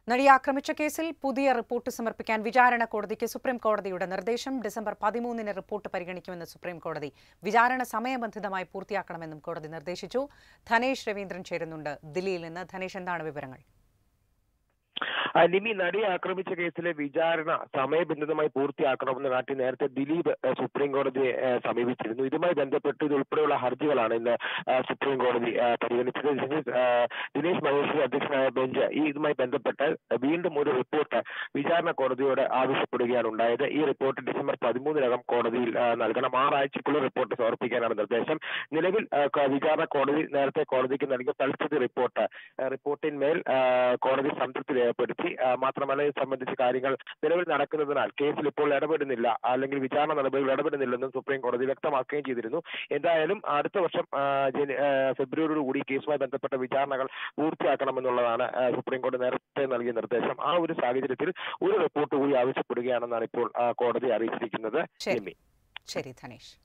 നടിയെ ആക്രമിച്ച കേസിൽ പുതിയ റിപ്പോർട്ട് സമർപ്പിക്കാൻ വിചാരണ കോടതിക്ക് സുപ്രീം കോടതിയുടെ നിർദ്ദേശം ഡിസംബർ പതിമൂന്നിന് റിപ്പോർട്ട് പരിഗണിക്കുമെന്ന് സുപ്രീം കോടതി വിചാരണ സമയബന്ധിതമായി പൂർത്തിയാക്കണമെന്നും കോടതി നിർദ്ദേശിച്ചു ധനേഷ് രവീന്ദ്രൻ ചേരുന്നുണ്ട് ദില്ലിയിൽ നിന്ന് ധനേഷ് എന്താണ് വിവരങ്ങൾ ആ, നിമി നടിയെ ആക്രമിച്ച കേസിലെ വിചാരണ സമയബന്ധിതമായി പൂർത്തിയാക്കണമെന്ന് കാട്ടി നേരത്തെ ദിലീപ് ആ, സുപ്രീം കോടതിയെ ആ, സമീപിച്ചിരുന്നു ഇതുമായി ബന്ധപ്പെട്ട് ഇതുൾപ്പെടെയുള്ള ഹർജികളാണ് ഇന്ന് ആ, സുപ്രീം കോടതി ആ, പരിഗണിച്ചത് ദിനേശ് ആ, ദിനേശ് മഹേശ്വരി അധ്യക്ഷനായ ബെഞ്ച് ഈ ഇതുമായി ബന്ധപ്പെട്ട് വീണ്ടും ഒരു റിപ്പോർട്ട് വിചാരണ കോടതിയോട് ആവശ്യപ്പെടുകയാണ് ഉണ്ടായത് ഈ റിപ്പോർട്ട് ഡിസംബർ പതിമൂന്നിനകം കോടതിയിൽ ആ, നൽകണം ആറാഴ്ചക്കുള്ള റിപ്പോർട്ട് സമർപ്പിക്കാനാണ് നിർദ്ദേശം നിലവിൽ ആ, ക- വിചാരണ കോടതി നേരത്തെ കോടതിക്ക് നൽകിയ തൽസ്ഥിതി റിപ്പോർട്ട് ആ, റിപ്പോർട്ടിന്മേൽ ആ, കോടതി സംതൃപ്തി രേഖപ്പെടുത്തി ആ, മാത്രമല്ല ഇത് സംബന്ധിച്ച കാര്യങ്ങൾ നിലവിൽ നടക്കുന്നതിനാൽ കേസിൽ ഇപ്പോൾ ഇടപെടുന്നില്ല അല്ലെങ്കിൽ വിചാരണ നടപടികൾ ഇടപെടുന്നില്ലെന്നും സുപ്രീം കോടതി വ്യക്തമാക്കുകയും ചെയ്തിരുന്നു എന്തായാലും അടുത്ത വർഷം ആ, ജന- ആ, ഫെബ്രുവരിയോടുകൂടി കേസുമായി ബന്ധപ്പെട്ട വിചാരണകൾ പൂർത്തിയാക്കണമെന്നുള്ളതാണ് ആ, സുപ്രീം കോടതി നേരത്തെ നൽകിയ നിർദ്ദേശം ആ ഒരു സാഹചര്യത്തിൽ ഒരു റിപ്പോർട്ട് കൂടി ആവശ്യപ്പെടുകയാണെന്നാണ് ഇപ്പോൾ ആ, കോടതി അറിയിച്ചിരിക്കുന്നത് ശരി നിമി ശരി ധനേഷ്